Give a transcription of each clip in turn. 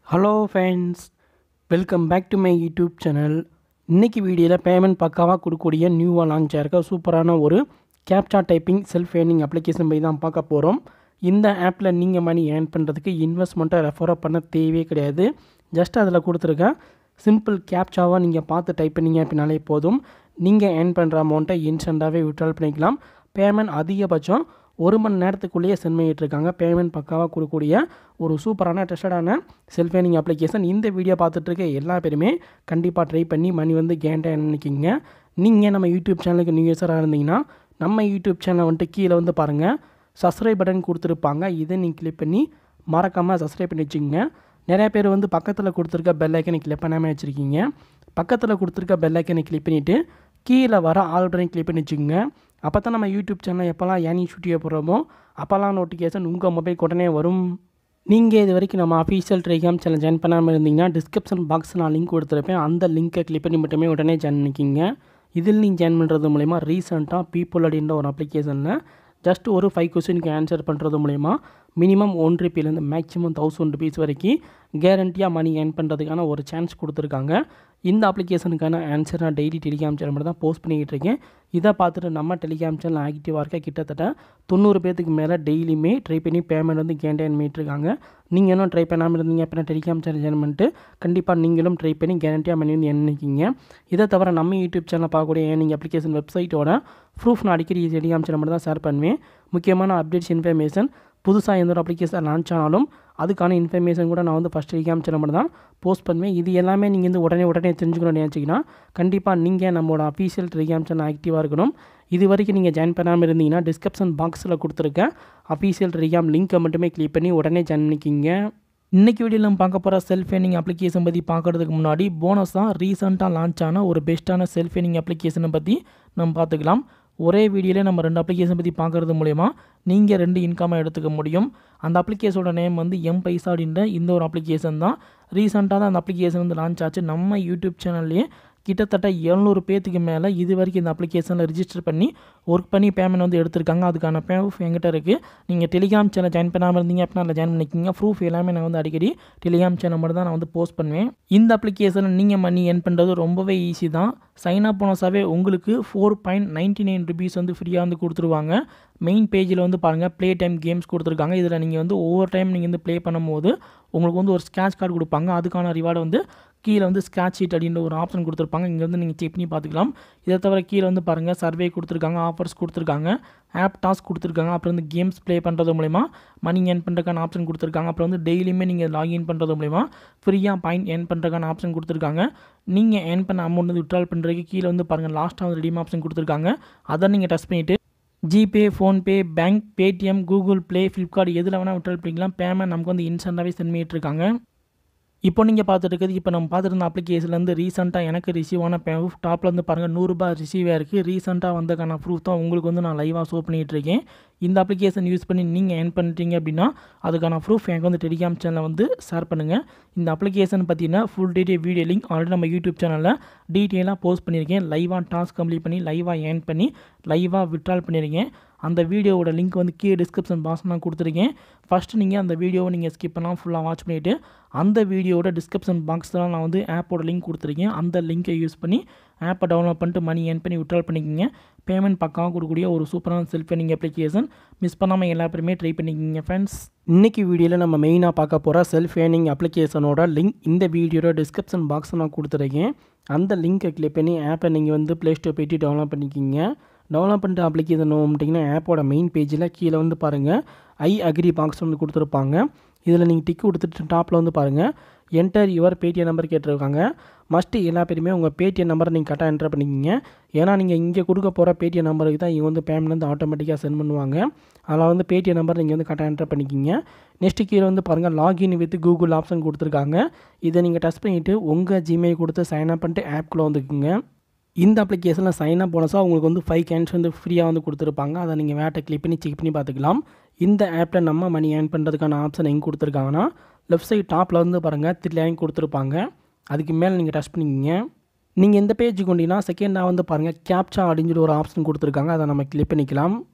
hello friends welcome back to my YouTube channel இன்றைக்கி வீடியோவில் payment பக்காவாக கொடுக்கக்கூடிய நியூவாக லான்ச் ஆயிருக்க சூப்பரான ஒரு captcha typing self earning application பற்றி தான் பார்க்க போகிறோம் இந்த ஆப்பில் நீங்கள் மணி ஏர்ன் பண்ணுறதுக்கு இன்வெஸ்ட்மெண்ட்டை ரெஃபராக பண்ண தேவையே கிடையாது ஜஸ்ட் அதில் கொடுத்துருக்க சிம்பிள் கேப்சாவாக நீங்கள் பார்த்து டைப் பண்ணீங்க அப்படின்னாலே போதும் நீங்கள் ஏர்ன் பண்ணுற அமௌண்ட்டை இன்ஸ்டண்ட்டாகவே விட்ரால் பண்ணிக்கலாம் பேமெண்ட் அதிகபட்சம் ஒரு மணி நேரத்துக்குள்ளேயே சென்ட் பண்ணிட்டு இருக்காங்க பேமெண்ட் பக்காவாக கொடுக்கக்கூடிய ஒரு சூப்பரான ட்ரஸ்டடான செல்ஃப் ஏர்னிங் அப்ளிகேஷன் இந்த வீடியோ பார்த்துட்டு இருக்க எல்லா பேருமே கண்டிப்பாக ட்ரை பண்ணி மணி வந்து கேண்டா நினைக்கிங்க நீங்கள் நம்ம யூடியூப் சேனலுக்கு நியூ யூஸராக இருந்தீங்கன்னா நம்ம யூடியூப் சேனலை வந்துட்டு கீழே வந்து பாருங்கள் சப்ஸ்கிரைப் பட்டன் கொடுத்துருப்பாங்க இதை நீங்கள் கிளிக் பண்ணி மறக்காமல் சப்ஸ்கிரைப் பண்ணி வச்சுக்கோங்க நிறைய பேர் வந்து பக்கத்தில் கொடுத்துருக்க பெல் ஐக்கனை கிளிக் பண்ணாமல் வச்சுருக்கீங்க பக்கத்தில் கொடுத்துருக்க பெல் ஐக்கனை கிளிக் பண்ணிவிட்டு கீழே வர ஆல் பட்டன் கிளிக் பண்ணி வச்சுக்கோங்க அப்போ தான் நம்ம யூடியூப் சேனல் எப்போல்லாம் ஏனி ஷூட்டியோ போடுறோமோ அப்போல்லாம் நோட்டிஃபிகேஷன் உங்கள் மொபைல் உடனே வரும் நீங்கள் இது வரைக்கும் நம்ம அஃபீஷியல் டெலிகிராம் சேனல் ஜாயின் பண்ணாமல் இருந்தீங்கன்னா டிஸ்கிரிப்ஷன் பாக்ஸ் நான் லிங்க் கொடுத்துருப்பேன் அந்த லிங்க்கை கிளிக் பண்ணி மட்டுமே உடனே ஜாயின் பண்ணிக்கிங்க இதில் நீங்கள் ஜாயின் பண்ணுறது மூலிமா ரீசெண்டாக பீப்புள் அப்படின்ற ஒரு அப்ளிகேஷனில் ஜஸ்ட் ஒரு ஃபைவ் கொஸ்டினுக்கு ஆன்சர் பண்ணுறது மூலிமா மினிமம் ஒன் ருபிலேருந்து மேக்ஸிமம் தௌசண்ட் ருபீஸ் வரைக்கும் கேரண்டியாக மணி ஏர்ன் பண்ணுறதுக்கான ஒரு சான்ஸ் கொடுத்துருக்காங்க இந்த அப்ளிகேஷனுக்கான ஆன்சர் நான் டெய்லி டெலிகிராம் சேனல் மட்டும் தான் போஸ்ட் பண்ணிக்கிட்டு இருக்கேன் இதை பார்த்துட்டு நம்ம டெலிகிராம் சேனல் ஆக்டிவாக இருக்க கிட்டத்தட்ட தொண்ணூறு பேத்துக்கு மேலே டெய்லியுமே ட்ரை பண்ணி பேமெண்ட் வந்து கேண்டேன் பண்ணிட்டுருக்காங்க நீங்கள் இன்னும் ட்ரை பண்ணாமல் இருந்தீங்க அப்படின்னா டெலிகிராம் சேனல் ஜாயின் பண்ணிட்டு கண்டிப்பாக நீங்களும் ட்ரை பண்ணி கேரண்டியாக மணி வந்து எண்ணிக்கிங்க இதை தவிர நம்ம யூடியூப் சேனல் பார்க்கக்கூடிய நீங்கள் அப்ளிகேஷன் வெப்சைட்டோட ப்ரூஃப் நான் அடிக்கடி டெலிகிராம் சேனல் மட்டும் தான் ஷேர் பண்ணுவேன் முக்கியமான அப்டேட்ஸ் இன்ஃபர்மேஷன் புதுசாக எந்த ஒரு அப்ளிகேஷன் லான்ச் ஆனாலும் அதுக்கான இன்ஃபர்மேஷன் கூட நான் வந்து ஃபஸ்ட் டெலிகிராம் சேனல் மட்டும் தான் போஸ்ட் பண்ணுவேன் இது எல்லாமே நீங்கள் வந்து உடனே உடனே தெரிஞ்சுக்கணும்னு நினச்சிங்கன்னா கண்டிப்பாக நீங்கள் நம்மளோட அஃபீஷியல் டெலிகிராம் சேனல் ஆக்டிவாக இருக்கணும் இது வரைக்கும் நீங்கள் ஜாயின் பண்ணாமல் இருந்தீங்கன்னா டிஸ்கிரிப்ஷன் பாக்ஸில் கொடுத்துருக்க அஃபீஷியல் டெலிகிராம் லிங்க்கை மட்டுமே கிளிக் பண்ணி உடனே ஜாயின் பண்ணிக்கிங்க இன்றைக்கி வீடியோவில் நம்ம பார்க்க போகிற செல்ஃப் ஏர்னிங் அப்ளிகேஷன் பற்றி பார்க்குறதுக்கு முன்னாடி போனஸாக ரீசெண்டாக லான்ச் ஆன ஒரு பெஸ்ட்டான செல்ஃப் ஏர்னிங் அப்ளிகேஷனை பற்றி நம்ம பார்த்துக்கலாம் ஒரே வீடியோவில் நம்ம ரெண்டு அப்ளிகேஷன் பற்றி பார்க்குறது மூலயமா நீங்கள் ரெண்டு இன்கமாக எடுத்துக்க முடியும் அந்த அப்ளிகேஷனோட நேம் வந்து எம் பைசா அப்படின்ற இந்த ஒரு அப்ளிகேஷன் தான் ரீசெண்டாக தான் அந்த அப்ளிகேஷன் வந்து லான்ச் ஆச்சு நம்ம யூடியூப் சேனல்லையே கிட்டத்தட்ட எழுநூறு பேத்துக்கு மேலே இது வரைக்கும் இந்த அப்ளிகேஷனில் ரிஜிஸ்டர் பண்ணி ஒர்க் பண்ணி பேமெண்ட் வந்து எடுத்திருக்காங்க அதுக்கான ப்ரூஃப் எங்கிட்ட இருக்குது நீங்கள் டெலிகிராம் சேனல் ஜாயின் பண்ணாமல் இருந்தீங்க அப்படின்னா அதில் ஜாயின் பண்ணிக்கிங்க ப்ரூஃப் எல்லாமே நான் வந்து அடிக்கடி டெலிகிராம் சேனல் மட்டும் தான் நான் வந்து போஸ்ட் பண்ணுவேன் இந்த அப்ளிகேஷனை நீங்கள் மணி ஏர்ன் பண்ணுறது ரொம்பவே ஈஸி தான் சைன் அப் போனஸாகவே உங்களுக்கு four point ninety nine rupees வந்து ஃப்ரீயாக வந்து கொடுத்துருவாங்க மெயின் பேஜில் வந்து பாருங்கள் ப்ளே டைம் கேம்ஸ் கொடுத்துருக்காங்க இதில் நீங்கள் வந்து ஒவ்வொரு டைம் நீங்கள் வந்து ப்ளே பண்ணும்போது உங்களுக்கு வந்து ஒரு ஸ்க்ராட்ச் கார்டு கொடுப்பாங்க அதுக்கான ரிவார்டு வந்து கீழே வந்து ஸ்க்ராட்ச் ஷீட் அப்படின்ற ஒரு ஆப்ஷன் கொடுத்துருப்பாங்க இங்கே வந்து நீங்கள் செக் பண்ணி பார்த்துக்கலாம் இதை தவிர கீழே வந்து பாருங்கள் சர்வே கொடுத்துருக்காங்க ஆஃபர்ஸ் கொடுத்துருக்காங்க ஆப் டாஸ்க் கொடுத்துருக்காங்க அப்புறம் வந்து கேம்ஸ் ப்ளே பண்ணுறது மூலிமா மணி ஏர்ன் பண்ணுறதுக்கான ஆப்ஷன் கொடுத்துருக்காங்க அப்புறம் வந்து டெய்லியுமே நீங்கள் லாகின் பண்ணுறது மூலிமா ஃப்ரீயாக பாயிண்ட் ஏர்ன் பண்ணுறதுக்கான ஆப்ஷன் கொடுத்துருக்காங்க நீங்கள் ஏர்ன் பண்ண அமௌண்ட் வந்து விட்ரால் பண்ணுறதுக்கு கீழே வந்து பாருங்கள் லாஸ்ட்டாக வந்து ரெடீம் ஆப்ஷன் கொடுத்துருக்காங்க அதை நீங்கள் டச் பண்ணிவிட்டு GPay PhonePe bank Paytm Google Play Flipkart எதில் வேணால் விட்ரால் பண்ணிக்கலாம் பேமெண்ட் நமக்கு வந்து இன்ஸ்டண்ட்டாகவே சென்ட் பண்ணிட்டு இருக்காங்க இப்போ நீங்கள் பார்த்துட்டு இருக்குது இப்போ நம்ம பார்த்துருந்த அப்ளிகேஷன்லேருந்து ரீசெண்டாக எனக்கு ரிசீவ் ஆன ப்ரூஃப் டாப்பில் வந்து பாருங்கள் நூறுரூபா ரிசீவ் ஆயிருக்கு ரீசெண்டாக வந்தக்கான ப்ரூஃப் தான் உங்களுக்கு வந்து நான் லைவாக ஷோ பண்ணிகிட்டு இருக்கேன் இந்த அப்ளிகேஷன் யூஸ் பண்ணி நீங்கள் ஏர்ன் பண்ணிட்டீங்க அப்படின்னா அதுக்கான ப்ரூஃப் எனக்கு வந்து டெலிகிராம் சேனலில் வந்து ஷேர் பண்ணுங்கள் இந்த அப்ளிகேஷன் பார்த்தீங்கன்னா full detail video link already நம்ம யூடியூப் சேனலில் டீட்டெயிலாக போஸ்ட் பண்ணியிருக்கேன் லைவாக டாஸ்க் கம்ப்ளீட் பண்ணி லைவாக ஏர்ன் பண்ணி லைவாக விட்ரால் பண்ணியிருக்கேன் அந்த வீடியோவோட லிங்க் வந்து கீழே டிஸ்கிரிப்ஷன் பாக்ஸ் நான் கொடுத்துருக்கேன் ஃபஸ்ட்டு நீங்கள் அந்த வீடியோவை நீங்கள் ஸ்கிப் பண்ணால் ஃபுல்லாக வாட்ச் பண்ணிவிட்டு அந்த வீடியோட டிஸ்கிரிப்ஷன் பாக்ஸில் நான் வந்து ஆப்போட லிங்க் கொடுத்துருக்கேன் அந்த லிங்க்கை யூஸ் பண்ணி ஆப்பை டவுன்லோட் பண்ணிட்டு மணி ஏர்ன் பண்ணி விட்ரால் பண்ணிக்கிங்க பேமெண்ட் பக்காவாக கொடுக்கக்கூடிய ஒரு சூப்பரான செல்ஃப் ஏர்னிங் அப்ளிகேஷன் மிஸ் பண்ணாமல் எல்லா பேருமே ட்ரை பண்ணிக்கிங்க ஃப்ரெண்ட்ஸ் இன்றைக்கி வீடியோவில் நம்ம மெயினாக பார்க்க போகிற செல்ஃப் ஏர்னிங் அப்ளிகேஷனோட லிங்க் இந்த வீடியோட டிஸ்கிரிப்ஷன் பாக்ஸை நான் கொடுத்துருக்கேன் அந்த லிங்க்கை கிளிக் பண்ணி ஆப்பை நீங்கள் வந்து ப்ளே ஸ்டோர் போய்ட்டு டவுன்லோட் பண்ணிக்கிங்க டவுன்லோட் பண்ணிட்டு அப்ளிகேஷன் பண்ணிட்டீங்கன்னா ஆப்போட மெயின் பேஜில் கீழே வந்து பாருங்கள் ஐ அக்ரி பாக்ஸ் வந்து கொடுத்துருப்பாங்க இதில் நீங்கள் டிக் கொடுத்துட்டு டாப்பில் வந்து பாருங்கள் என்டர் யுவர் பேடிஎம் நம்பர் கேட்டிருக்காங்க மஸ்ட்டு எல்லா பேருமே உங்கள் பேடிஎம் நம்பரை நீங்கள் கரெக்டாக என்டர் பண்ணிக்கிங்க ஏன்னா நீங்கள் இங்கே கொடுக்க போகிற பேடிஎம் நம்பருக்கு தான் இங்கே வந்து பேமெண்ட் வந்து ஆட்டோமேட்டிக்காக சென்ட் பண்ணுவாங்க அதில் வந்து பேடிஎம் நம்பர் நீங்கள் வந்து கரெக்டாக என்டர் பண்ணிக்கிங்க நெக்ஸ்ட்டு கீழே வந்து பாருங்கள் லாகின் வித் கூகுள் ஆப்ஷன் கொடுத்துருக்காங்க இதை நீங்கள் டச் பண்ணிவிட்டு உங்கள் ஜிமெயில் கொடுத்து சைன் அப் பண்ணிட்டு ஆப்குள்ளே வந்துக்குங்க இந்த அப்ளிகேஷனில் சைன் அப் போனஸாக உங்களுக்கு வந்து ஃபைவ் கேன்ஸ் வந்து ஃப்ரீயாக வந்து கொடுத்துருப்பாங்க அதை நீங்கள் வேட்டை கிளிக் பண்ணி செக் பண்ணி பார்த்துக்கலாம் இந்த ஆப்பில் நம்ம மணி ஏர்ன் பண்ணுறதுக்கான ஆப்ஷன் எங்கே கொடுத்துருக்காங்கன்னா லெஃப்ட் சைட் டாப்பில் வந்து பாருங்கள் த்ரீ லைன் கொடுத்துருப்பாங்க அதுக்கு மேலே நீங்கள் டச் பண்ணிக்கிங்க நீங்கள் எந்த பேஜுக்கு கொண்டீங்கன்னா செகண்டாக வந்து பாருங்கள் கேப்சா அப்படின்னு சொல்லி ஒரு ஆப்ஷன் கொடுத்துருக்காங்க அதை நம்ம கிளிக் பண்ணிக்கலாம்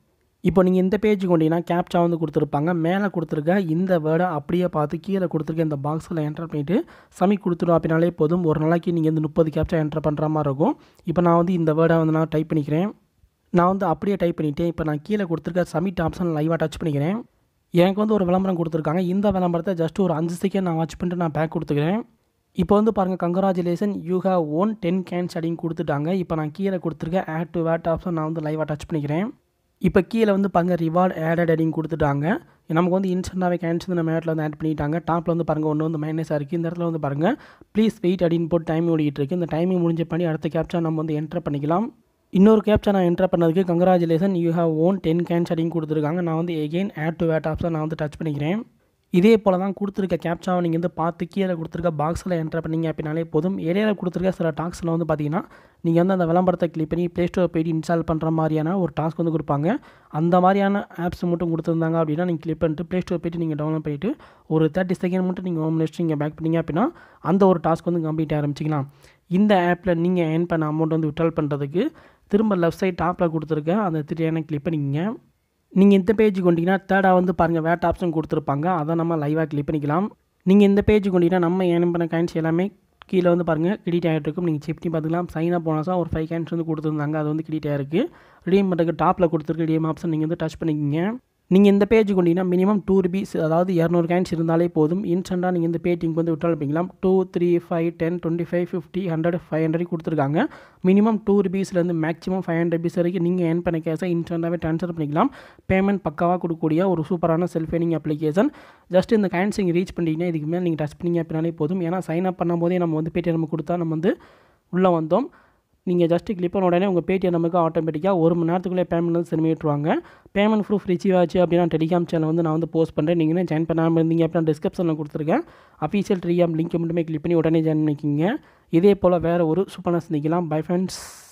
இப்போ நீங்கள் இந்த பேஜ் கொண்டீங்கன்னா கேப்சா வந்து கொடுத்துருப்பாங்க மேலே கொடுத்துருக்க இந்த வேர்டை அப்படியே பார்த்து கீழே கொடுத்துருக்க இந்த பாக்ஸில் என்டர் பண்ணிவிட்டு சமி கொடுத்துடும் அப்படின்னாலே போதும் ஒரு நாளைக்கு நீங்கள் இந்த முப்பது கேப்சா என்டர் பண்ணுற மாதிரி இருக்கும் இப்போ நான் வந்து இந்த வேர்டை வந்து நான் டைப் பண்ணிக்கிறேன் நான் வந்து அப்படியே டைப் பண்ணிவிட்டேன் இப்போ நான் கீழே கொடுத்துருக்க சமிட் ஆப்ஷன் லைவாக டச் பண்ணிக்கிறேன் எனக்கு வந்து ஒரு விளம்பரம் கொடுத்துருக்காங்க இந்த விளம்பரத்தை ஜஸ்ட் ஒரு அஞ்சு செகண்ட் நான் வாட்ச் பண்ணிட்டு நான் பேக் கொடுத்துக்கிறேன் இப்போ வந்து பாருங்கள் congratulation you have won ten coins அப்படின்னு கொடுத்துட்டாங்க இப்போ நான் கீழே கொடுத்துருக்கேன் ஆட் டு வேட் ஆப்ஷன் நான் வந்து லைவாக டச் பண்ணிக்கிறேன் இப்போ கீழே வந்து பாருங்கள் ரிவார்ட் ஆடட் அப்படின்னு கொடுத்துட்டாங்க நமக்கு வந்து இன்ஸ்டன்டாகவே கேன்ஸ் வந்து நம்ம ஆட்டில் வந்து ஆட் பண்ணிட்டாங்க டாப்பில் வந்து பாருங்கள் ஒன்று வந்து மைனஸாக இருக்குது இந்த இடத்துல வந்து பாருங்கள் ப்ளீஸ் வெயிட் அப்படின்னு போட்டு டைம் ஓடிட்டு இருக்கு இந்த டைமிங் முடிஞ்ச பண்ணி அடுத்த கேப்சா நம்ம வந்து என்டர் பண்ணிக்கலாம் இன்னொரு கேப்சா நான் என்டர் பண்ணதுக்கு congratulation you have won ten coins அப்படின்னு கொடுத்துருக்காங்க நான் வந்து எகெயின் ஆட் டு வேட் ஆப்ஷன் நான் வந்து டச் பண்ணிக்கிறேன் இதே போல் தான் கொடுத்துருக்க கேப்சாவை நீங்கள் வந்து பார்த்து கீழே கொடுத்துருக்க பாக்ஸில் என்டர் பண்ணீங்க அப்படின்னாலே போதும் இடையில கொடுத்துருக்க சில டாஸ்கில் வந்து பார்த்தீங்கன்னா நீங்கள் வந்து அந்த விளம்பரத்தை கிளிக் பண்ணி ப்ளே ஸ்டோர் போயிட்டு இன்ஸ்டால் பண்ணுற மாதிரியான ஒரு டாஸ்க் வந்து கொடுப்பாங்க அந்த மாதிரியான ஆப்ஸ் மட்டும் கொடுத்துருந்தாங்க அப்படின்னா நீங்கள் கிளிக் பண்ணிட்டு ப்ளே ஸ்டோர் போயிட்டு நீங்கள் டவுன்லோட் பண்ணிவிட்டு ஒரு தேர்ட்டி செகண்ட் மட்டும் நீங்கள் ஹோம் நெக்ஸ்ட் நீங்கள் பேக் பண்ணீங்க அப்படின்னா அந்த ஒரு டாஸ்க் வந்து கம்ப்ளீட் ஆரம்பிச்சிக்கலாம் இந்த ஆப்பில் நீங்கள் ஏர்ன் பண்ண அமௌண்ட் வந்து விட்ரால் பண்ணுறதுக்கு திரும்ப லெஃப்ட் சைட் டாப்பில் கொடுத்துருக்க அந்த த்ரீ கிளிக் பண்ணிக்கிங்க நீங்கள் இந்த பேஜ் கொண்டீங்கன்னா தேர்டாக வந்து பாருங்கள் வேட் ஆப்ஷன் கொடுத்துருப்பாங்க அதை நம்ம லைவாக கிளிக் பண்ணிக்கலாம் நீங்கள் இந்த பேஜ் கொண்டீங்கன்னா நம்ம ஏன் பண்ண காயின்ஸ் எல்லாமே கீழே வந்து பாருங்கள் கிரெடிட் ஆகிட்டு இருக்கும் நீங்கள் செக் பண்ணி பார்த்துக்கலாம் சைன் அப் போனஸாக ஒரு ஃபைவ் காயின்ஸ் வந்து கொடுத்துருந்தாங்க அது வந்து கிரெடிட் ஆகிருக்கு ரிடீம் பண்ணுறதுக்கு டாப்பில் கொடுத்துருக்க ரிடீம் ஆப்ஷன் நீங்கள் வந்து டச் பண்ணிக்கிங்க நீங்கள் இந்த பேஜ் கொண்டீங்கன்னா மினிமம் டூ ருபீஸ் அதாவது இரநூறு காயின்ஸ் இருந்தாலே போதும் இன்ஸ்டண்ட்டாக நீங்கள் இந்த பேடிஎம்க்கு வந்து விட்ரால் பண்ணிக்கலாம் two three five ten twenty five fifty hundred five hundred கொடுத்துருக்காங்க மினிமம் டூ ருபீஸ்லேருந்து மேக்ஸிமம் ஃபைவ் ஹண்ட்ரட் ருபீஸ் வரைக்கும் நீங்கள் ஏர்ன் பண்ண கேஸை இன்ஸ்டண்ட்டாகவே ட்ரான்ஸ்ஃபர் பண்ணிக்கலாம் பேமெண்ட் பக்காவாக கொடுக்கக்கூடிய ஒரு சூப்பரான செல்ஃப் ஏர்னிங் அப்ளிகேஷன் ஜஸ்ட் இந்த காயின்ஸ் நீங்கள் ரீச் பண்ணிட்டீங்கன்னா இதுக்கு மேலே நீங்கள் டச் பண்ணிங்க அப்படின்னாலே போதும் ஏன்னா சைன் அப் பண்ணும்போதே நம்ம வந்து பேடிஎம் கொடுத்தா நம்ம வந்து உள்ளே வந்தோம் நீங்கள் ஜஸ்ட்டு கிளிக் பண்ண உடனே உங்கள் பேடிஎம் நமக்கு ஆட்டோமேட்டிக்காக ஒரு மணி நேரத்துக்குள்ளே பேமெண்ட் வந்து சென்ட் விட்டுருவாங்க பேமெண்ட் ப்ரூஃப் ரிசீவ் ஆச்சு அப்படின்னா டெலிகிராம் சேனல் வந்து நான் வந்து போஸ்ட் பண்ணுறேன் நீங்கள் ஜாயின் பண்ணாமல் இருந்தீங்க அப்படின்னா டிஸ்கிரிப்ஷனில் கொடுத்துருக்கேன் அஃபீஷியல் டெலிகிராம் லிங்க் மட்டுமே கிளிக் பண்ணி உடனே ஜாயின் பண்ணிக்கிங்க இதே போல் வேறு ஒரு சூப்பரான சந்திக்கலாம் பை ஃப்ரெண்ட்ஸ்